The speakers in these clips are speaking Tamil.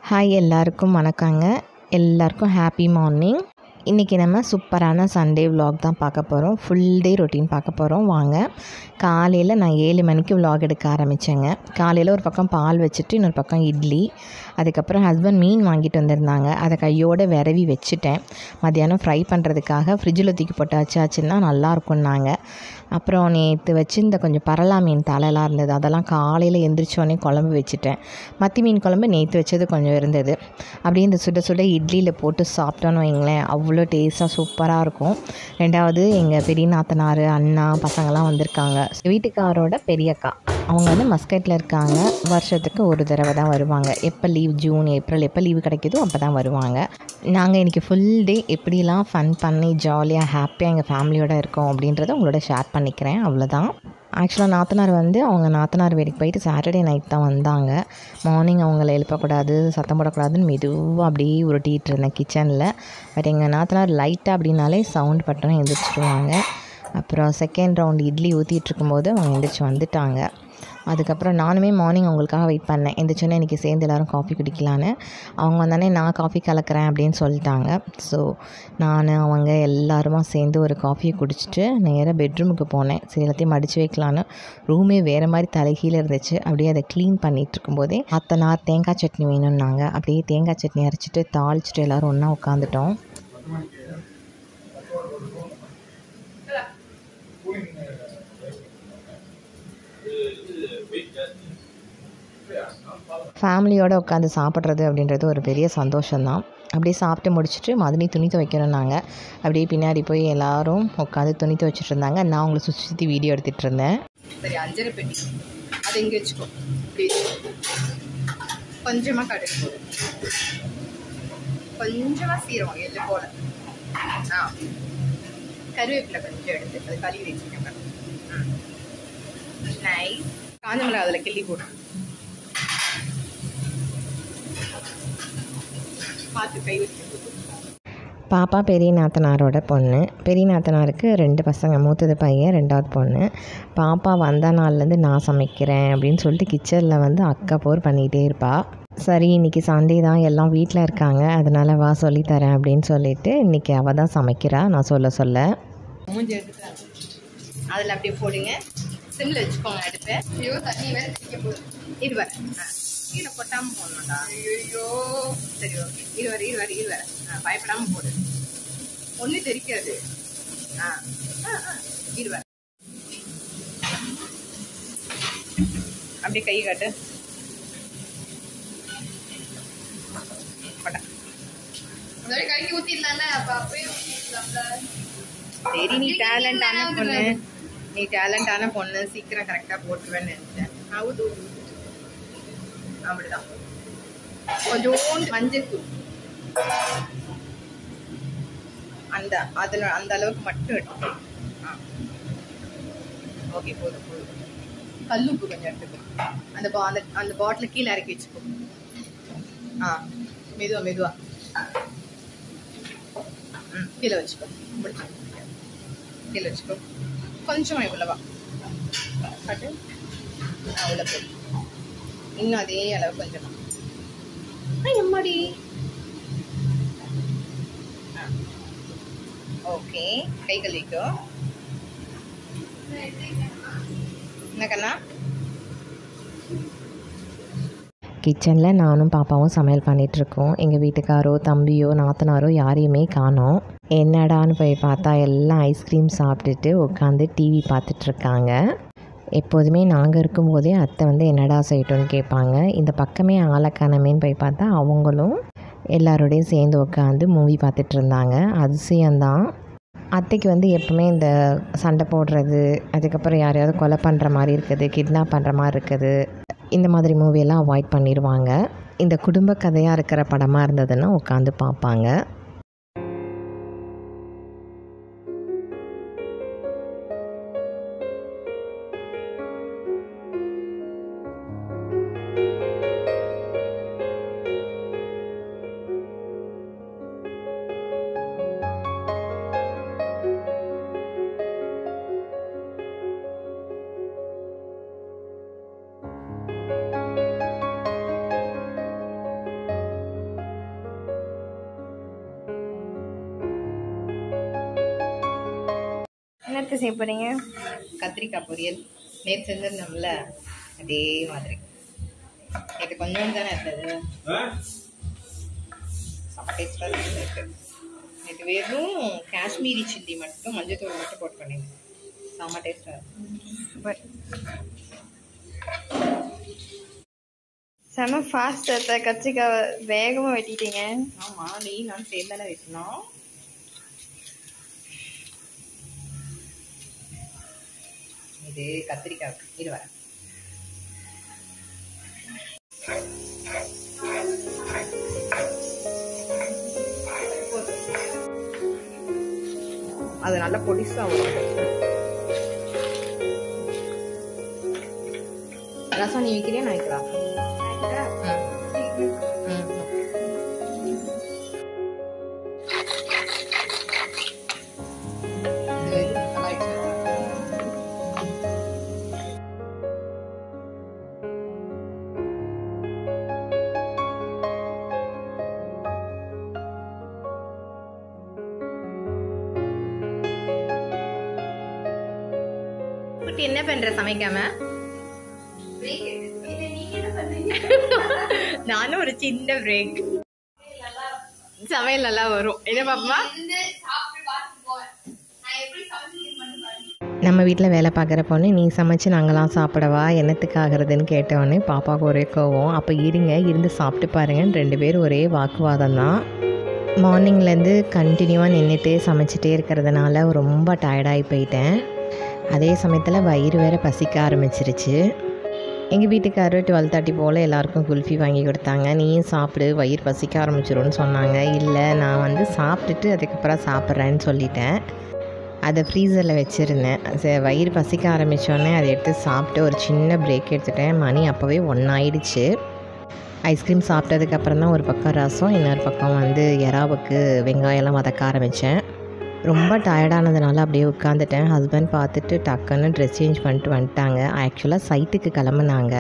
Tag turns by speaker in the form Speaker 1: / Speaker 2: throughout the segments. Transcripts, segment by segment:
Speaker 1: ஹாய் எல்லாருக்கும் வணக்கங்க எல்லாருக்கும் ஹாப்பி மார்னிங் இன்றைக்கி நம்ம சூப்பரான சண்டே vlog தான் பார்க்க போகிறோம் ஃபுல் டே ரொட்டீன் பார்க்க போகிறோம் வாங்க காலையில் நான் ஏழு மணிக்கு vlog எடுக்க ஆரம்பித்தேங்க காலையில் ஒரு பக்கம் பால் வச்சுட்டு இன்னொரு பக்கம் இட்லி அதுக்கப்புறம் ஹஸ்பண்ட் மீன் வாங்கிட்டு வந்திருந்தாங்க அதை கையோடு விரவி வச்சுட்டேன் மத்தியானம் ஃப்ரை பண்ணுறதுக்காக ஃப்ரிட்ஜில் தூக்கி போட்டு வச்சாச்சுன்னா நல்லா இருக்கும்னாங்க அப்புறம் நேற்று வச்சிருந்த கொஞ்சம் பரலா மீன் தலைலாம் இருந்தது அதெல்லாம் காலையில் எந்திரிச்சோடனே குழம்பு வச்சுட்டேன் மத்தி மீன் குழம்பு நேற்று வச்சது கொஞ்சம் இருந்தது அப்படியே இந்த சுட சுட இட்லியில் போட்டு சாப்பிட்டோன்னு வைங்களேன் அவ்வளோ டேஸ்ட்டாக சூப்பராக இருக்கும் ரெண்டாவது எங்கள் பெரிய நாத்தனார் அண்ணா பசங்கள்லாம் வந்திருக்காங்க வீட்டுக்காரோட பெரியக்கா அவங்க வந்து மஸ்கட்டில் இருக்காங்க வருஷத்துக்கு ஒரு தடவை தான் வருவாங்க எப்போ லீவ் ஜூன் ஏப்ரல் எப்போ லீவு கிடைக்குதோ அப்போ தான் வருவாங்க நாங்கள் இன்றைக்கி ஃபுல் டே எப்படிலாம் ஃபன் பண்ணி ஜாலியாக ஹாப்பியாக எங்கள் ஃபேமிலியோட இருக்கோம் அப்படின்றத உங்களோட ஷேர் பண்ணிக்கிறேன் அவ்வளோதான் ஆக்சுவலாக நாத்தனார் வந்து அவங்க நாத்தனார் வீட்டுக்கு போயிட்டு சாட்டர்டே நைட் தான் வந்தாங்க மார்னிங் அவங்கள எழுப்பக்கூடாது சத்தம் போடக்கூடாதுன்னு மெதுவாக அப்படியே உருட்டிகிட்டு இருந்தேன் கிச்சனில் பட் எங்கள் நாத்தனார் லைட்டாக அப்படின்னாலே சவுண்ட் பட்டோன்னு எழுந்திரிச்சிருவாங்க அப்புறம் செகண்ட் ரவுண்ட் இட்லி ஊற்றிட்டு இருக்கும்போது அவங்க எந்திரிச்சு வந்துட்டாங்க அதுக்கப்புறம் நானுமே மார்னிங் அவங்களுக்காக வெயிட் பண்ணேன் எந்திரிச்சோன்னே இன்றைக்கி சேர்ந்து எல்லோரும் காஃபி குடிக்கலான்னு அவங்க வந்தானே நான் காஃபி கலக்கிறேன் அப்படின்னு சொல்லிட்டாங்க ஸோ நான் அவங்க எல்லாருமா சேர்ந்து ஒரு காஃபியை குடிச்சிட்டு நேராக பெட்ரூமுக்கு போனேன் சரி எல்லாத்தையும் மடித்து வைக்கலான்னு ரூமே வேறு மாதிரி தலைகீழ இருந்துச்சு அப்படியே அதை க்ளீன் பண்ணிகிட்டு இருக்கும்போதே அத்தனார் தேங்காய் சட்னி வேணும்னாங்க அப்படியே தேங்காய் சட்னி அரைச்சிட்டு தாளிச்சிட்டு எல்லோரும் ஒன்றா உட்காந்துட்டோம் ஃபேமிலியோடு உட்காந்து சாப்பிட்றது அப்படின்றது ஒரு பெரிய சந்தோஷம்தான் அப்படியே சாப்பிட்டு முடிச்சுட்டு மதினி துணி துவைக்கிறோன்னாங்க அப்படியே பின்னாடி போய் எல்லாரும் உட்காந்து துணி துவைச்சிட்டு இருந்தாங்க நான் உங்களை சுற்றி சுற்றி வீடியோ எடுத்துகிட்டு இருந்தேன்
Speaker 2: சரி அஞ்சரை பெட்டி அதை இங்கே வச்சுக்கோ இப்படி வச்சுக்கோ. கொஞ்சமா கடுகு போடு கொஞ்சமா சீரகம் எள்ளு போல ஆ கருவேப்பிலை கொஞ்சம் எடுத்து அது கழுவி வச்சுக்கோங்க நைஸ் காஞ்ச மிளகா அதில் கிள்ளி போடு பார்த்து கை வச்சு
Speaker 1: பாப்பா பெரிய நாத்தனாரோட பொண்ணு பெரிய நாத்தனாருக்கு ரெண்டு பசங்க மூத்தது பையன் ரெண்டாவது பொண்ணு பாப்பா வந்த நாள்லேருந்து நான் சமைக்கிறேன் அப்படின்னு சொல்லிட்டு கிச்சனில் வந்து அக்கா போர் பண்ணிகிட்டே இருப்பா சரி இன்றைக்கி சண்டே தான் எல்லாம் வீட்டில் இருக்காங்க அதனால் வா சொல்லித்தரேன் அப்படின்னு சொல்லிட்டு இன்றைக்கி அவள் தான் சமைக்கிறா நான் சொல்ல சொல்ல
Speaker 2: மூஞ்சி எடுத்து அதில் அப்படியே போடுங்க சிம்மில் வச்சுக்கோங்க அடுப்பை ஐயோ தண்ணி வேற திரிக்க போகுது இது வர ஆ கீழே கொட்டாமல் போடணும்டா ஐயோ சரி ஓகே இது வர இது வர இது வர ஆ பயப்படாமல் போடு ஒன்றும் தெரிக்காது ஆ ஆ ஆ இது வர அப்படியே கை காட்டு பட்டா
Speaker 3: கைக்கு ஊத்திடலாம்ல அப்ப அப்படியே ஊத்திடலாம்ல
Speaker 2: சரி நீ டேலண்டான பொண்ணு நீ டேலண்டான பொண்ணு சீக்கிரம் கரெக்டாக போட்டுருவேன்னு நினைச்சேன் அவுது ஊது, ஊது. அப்படிதான் கொஞ்சோண்டு மஞ்சள் தூள் அந்த அதில் அந்த அளவுக்கு மட்டும் எடுத்துக்கோ ஆ ஓகே போதும் போதும் கல்லுப்பு கொஞ்சம் எடுத்துக்கோ அந்த பா அந்த அந்த பாட்டில் கீழே இறக்கி வச்சுக்கோ ஆ மெதுவா மெதுவா ம் கீழே வச்சுக்கோ முடிச்சு கீழே வச்சுக்கோ கொஞ்சமாக இவ்வளவா காட்டு ஆ உள்ள போய் இன்னும் அதே அளவு கொஞ்சமா ஆ எம்மாடி ஓகே கை கழுவிக்கோ என்ன கண்ணா
Speaker 1: கிச்சனில் நானும் பாப்பாவும் சமையல் பண்ணிகிட்ருக்கோம் எங்கள் வீட்டுக்காரோ தம்பியோ நாத்தனாரோ யாரையுமே காணோம் என்னடான்னு போய் பார்த்தா எல்லாம் ஐஸ்கிரீம் சாப்பிட்டுட்டு உட்காந்து டிவி பார்த்துட்ருக்காங்க எப்போதுமே நாங்கள் இருக்கும்போதே அத்தை வந்து என்னடா செய்யட்டும்னு கேட்பாங்க இந்த பக்கமே ஆளக்கானமேன்னு போய் பார்த்தா அவங்களும் எல்லாரோடையும் சேர்ந்து உட்காந்து மூவி பார்த்துட்டு இருந்தாங்க அதிசயம்தான் அத்தைக்கு வந்து எப்பவுமே இந்த சண்டை போடுறது அதுக்கப்புறம் யாரையாவது கொலை பண்ணுற மாதிரி இருக்குது கிட்னாப் பண்ணுற மாதிரி இருக்குது இந்த மாதிரி மூவியெல்லாம் அவாய்ட் பண்ணிடுவாங்க இந்த குடும்ப கதையாக இருக்கிற படமாக இருந்ததுன்னா உட்காந்து பார்ப்பாங்க
Speaker 3: என்னத்தை செய்ய போறீங்க
Speaker 2: கத்திரிக்காய் பொரியல் நேற்று செஞ்சிருந்தோம்ல அதே மாதிரி நேற்று கொஞ்சோண்டு தானே இருந்தது செம்ம டேஸ்டாக இருக்கு நேற்று வெறும் காஷ்மீரி சில்லி மட்டும் மஞ்சள் தூள் மட்டும் போட்டு பண்ணிருந்தேன் செம்ம டேஸ்டாக இருக்கு
Speaker 3: சூப்பர் செம ஃபாஸ்ட் கத்திரிக்காய் வேகமாக வெட்டிட்டீங்க
Speaker 2: ஆமாம் நீ நான் சேர்ந்து தானே வெட்டினோம் இது கத்திரிக்காய் இது வர அது நல்லா பொடிசா வரும் ரசம் நீ வைக்கிறியா நான் வைக்கிறா ம் ம் இது நல்லா ஆயிடுச்சு. குட்டி என்ன பண்ற சமைக்காம நானும் ஒரு சின்ன பிரேக் சமையல் நல்லா வரும் என்ன பாப்பா
Speaker 1: நம்ம வீட்டில் வேலை பார்க்குற பொண்ணு நீ சமைச்சு நாங்களாம் சாப்பிடவா என்னத்துக்கு ஆகிறதுன்னு கேட்டவொடனே பாப்பாவுக்கு ஒரே கோவம் அப்போ இருங்க இருந்து சாப்பிட்டு பாருங்கன்னு ரெண்டு பேரும் ஒரே வாக்குவாதம் தான் மார்னிங்லேருந்து கண்டினியூவாக நின்றுட்டு சமைச்சிட்டே இருக்கிறதுனால ரொம்ப டயர்டாகி போயிட்டேன் அதே சமயத்தில் வயிறு வேற பசிக்க ஆரம்பிச்சிருச்சு எங்கள் வீட்டுக்காரர் டுவெல் தேர்ட்டி போல் எல்லாருக்கும் குல்ஃபி வாங்கி கொடுத்தாங்க நீயும் சாப்பிடு வயிறு பசிக்க ஆரம்பிச்சிரும்னு சொன்னாங்க இல்லை நான் வந்து சாப்பிட்டுட்டு அதுக்கப்புறம் சாப்பிட்றேன்னு சொல்லிட்டேன் அதை ஃப்ரீசரில் வச்சுருந்தேன் சரி வயிறு பசிக்க ஆரம்பித்தோடனே அதை எடுத்து சாப்பிட்டு ஒரு சின்ன பிரேக் எடுத்துட்டேன் மணி அப்போவே ஒன் ஆயிடுச்சு ஐஸ்கிரீம் சாப்பிட்டதுக்கப்புறம் தான் ஒரு பக்கம் ரசம் இன்னொரு பக்கம் வந்து எறாவுக்கு வெங்காயம்லாம் வதக்க ஆரம்பித்தேன் ரொம்ப டயர்டானதுனால அப்படியே உட்காந்துட்டேன் ஹஸ்பண்ட் பார்த்துட்டு டக்குன்னு ட்ரெஸ் சேஞ்ச் பண்ணிட்டு வந்துட்டாங்க ஆக்சுவலாக சைட்டுக்கு கிளம்புனாங்க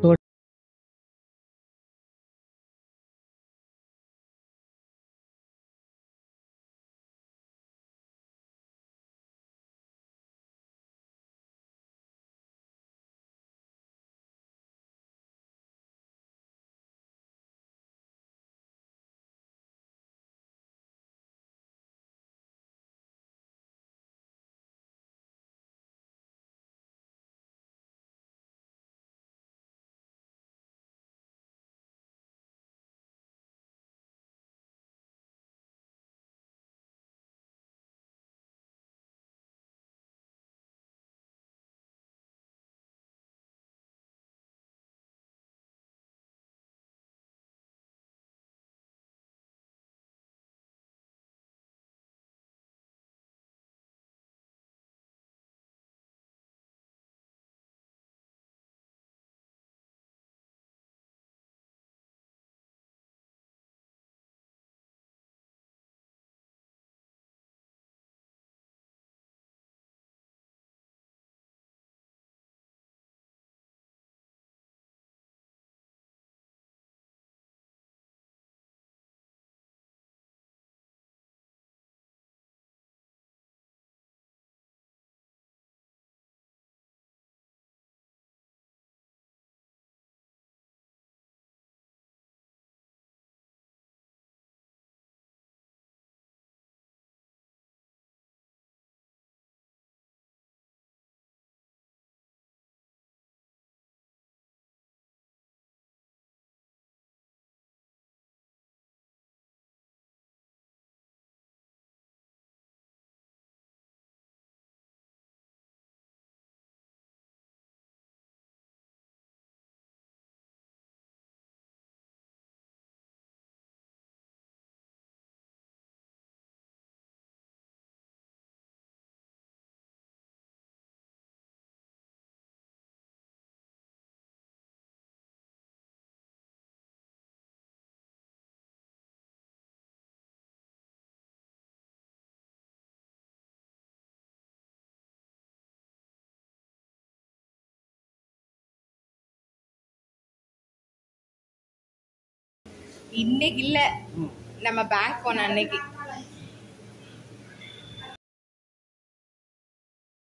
Speaker 2: இன்னைக்கு இல்ல நம்ம பேங்க் போன அன்னைக்கு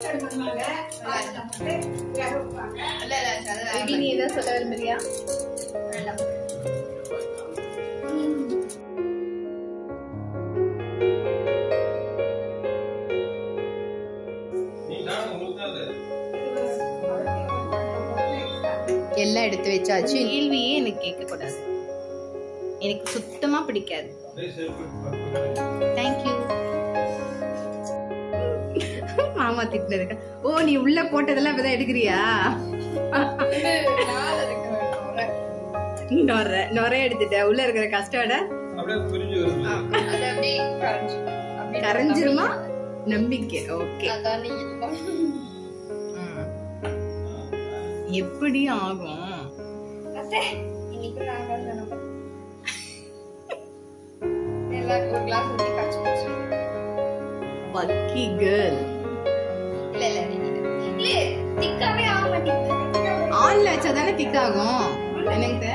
Speaker 2: இடி நீ ஏதாவது சொல்ல விரும்புறியா எல்லாம் எடுத்து வச்சாச்சு கேள்வியே எனக்கு கேட்கக்கூடாது எனக்கு சுத்தமா பிடிக்காது தேங்க்யூ மாமா திட்டினதுக்கு ஓ நீ உள்ள போட்டதெல்லாம் இப்பதான் எடுக்கிறியா நொற நொற எடுத்துட்ட உள்ள இருக்கிற கஷ்டோட கரைஞ்சிருமா நம்பிக்கை ஓகே எப்படி ஆகும் பக்கி கேர்ள் ஆன்ல வச்சாதானே திக் ஆகும் என்னங்க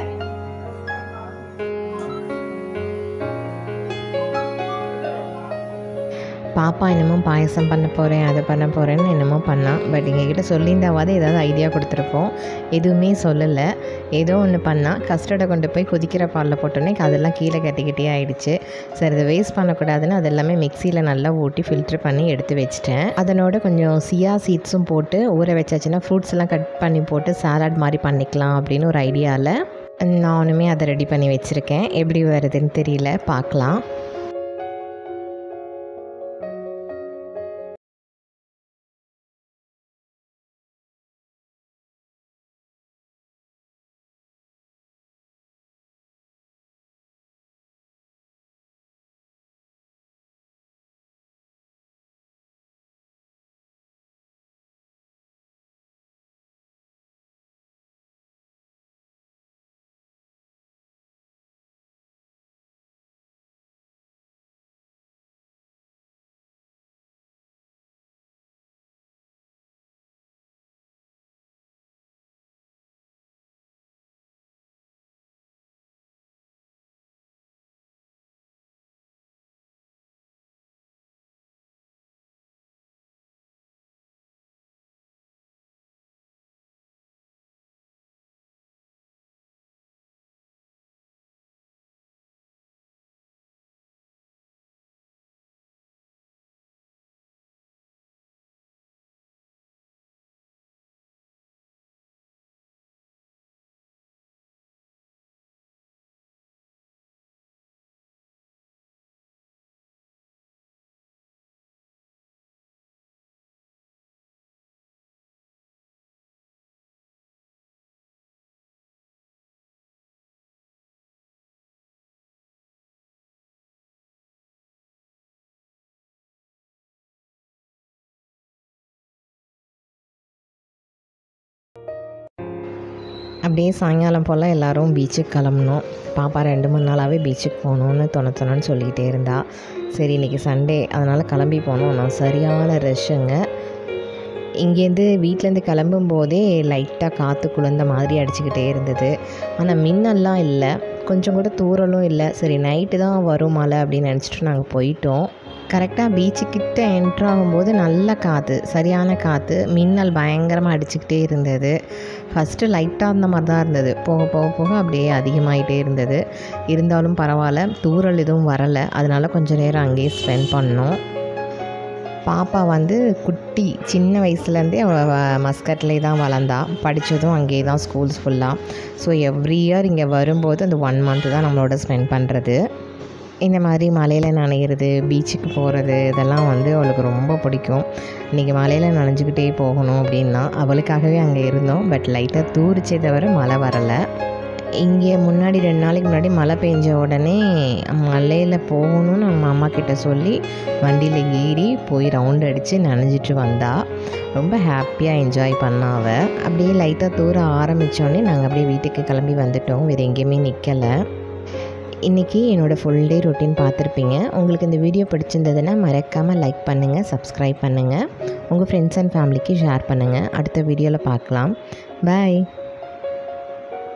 Speaker 1: பாப்பா என்னமோ பாயசம் பண்ண போகிறேன் அதை பண்ண போகிறேன்னு என்னமோ பண்ணான் பட் எங்ககிட்ட சொல்லியிருந்தாவது ஏதாவது ஐடியா கொடுத்துருப்போம் எதுவுமே சொல்லலை ஏதோ ஒன்று பண்ணால் கஸ்டர்டை கொண்டு போய் கொதிக்கிற பாலில் போட்டோன்னே அதெல்லாம் கீழே கட்டிக்கிட்டே ஆயிடுச்சு சரி இதை வேஸ்ட் பண்ணக்கூடாதுன்னு அது எல்லாமே மிக்சியில் நல்லா ஊட்டி ஃபில்ட்ரு பண்ணி எடுத்து வச்சிட்டேன் அதனோட கொஞ்சம் சியா சீட்ஸும் போட்டு ஊற வச்சாச்சுன்னா ஃப்ரூட்ஸ் எல்லாம் கட் பண்ணி போட்டு சாலட் மாதிரி பண்ணிக்கலாம் அப்படின்னு ஒரு ஐடியாவில் நானுமே அதை ரெடி பண்ணி வச்சுருக்கேன் எப்படி வருதுன்னு தெரியல பார்க்கலாம் அப்படியே சாயங்காலம் போல் எல்லாரும் பீச்சுக்கு கிளம்புனோம் பாப்பா ரெண்டு மூணு நாளாகவே பீச்சுக்கு போகணுன்னு தொணத்தொணன்னு சொல்லிக்கிட்டே இருந்தா சரி இன்றைக்கி சண்டே அதனால் கிளம்பி போனோம் நான் சரியான ரஷ்ஷுங்க இங்கேருந்து வீட்டிலேருந்து கிளம்பும் போதே லைட்டாக காற்று குளிர்ந்த மாதிரி அடிச்சுக்கிட்டே இருந்தது ஆனால் மின்னல்லாம் இல்லை கொஞ்சம் கூட தூரலும் இல்லை சரி நைட்டு தான் வரும் மழை அப்படின்னு நினச்சிட்டு நாங்கள் போயிட்டோம் கரெக்டாக பீச்சுக்கிட்ட என்ட்ரு ஆகும்போது நல்ல காற்று சரியான காற்று மின்னல் பயங்கரமாக அடிச்சுக்கிட்டே இருந்தது ஃபஸ்ட்டு லைட்டாக இருந்த மாதிரி தான் இருந்தது போக போக போக அப்படியே அதிகமாகிட்டே இருந்தது இருந்தாலும் பரவாயில்ல தூரல் எதுவும் வரலை அதனால கொஞ்சம் நேரம் அங்கேயே ஸ்பெண்ட் பண்ணோம் பாப்பா வந்து குட்டி சின்ன வயசுலேருந்தே அவள் மஸ்கட்லேயே தான் வளர்ந்தா படித்ததும் அங்கேயே தான் ஸ்கூல்ஸ் ஃபுல்லாக ஸோ எவ்ரி இயர் இங்கே வரும்போது அந்த ஒன் மந்த்து தான் நம்மளோட ஸ்பெண்ட் பண்ணுறது இந்த மாதிரி மலையில் நனையிறது பீச்சுக்கு போகிறது இதெல்லாம் வந்து அவளுக்கு ரொம்ப பிடிக்கும் இன்றைக்கி மலையில் நனைஞ்சிக்கிட்டே போகணும் அப்படின்னா அவளுக்காகவே அங்கே இருந்தோம் பட் லைட்டாக தூரிச்சே தவிர மழை வரலை இங்கே முன்னாடி ரெண்டு நாளைக்கு முன்னாடி மழை பெஞ்ச உடனே மலையில் போகணும்னு நம்ம அம்மா கிட்ட சொல்லி வண்டியில் ஏறி போய் ரவுண்ட் அடித்து நனைஞ்சிட்டு வந்தா ரொம்ப ஹாப்பியாக என்ஜாய் பண்ணா அவ அப்படியே லைட்டாக தூர ஆரம்பித்தோடனே நாங்கள் அப்படியே வீட்டுக்கு கிளம்பி வந்துட்டோம் வேறு எங்கேயுமே நிற்கலை இன்றைக்கி என்னோடய ஃபுல் டே ரொட்டீன் பார்த்துருப்பீங்க உங்களுக்கு இந்த வீடியோ பிடிச்சிருந்ததுன்னா மறக்காமல் லைக் பண்ணுங்கள் சப்ஸ்கிரைப் பண்ணுங்கள் உங்கள் ஃப்ரெண்ட்ஸ் அண்ட் ஃபேமிலிக்கு ஷேர் பண்ணுங்கள் அடுத்த வீடியோவில் பார்க்கலாம் பாய்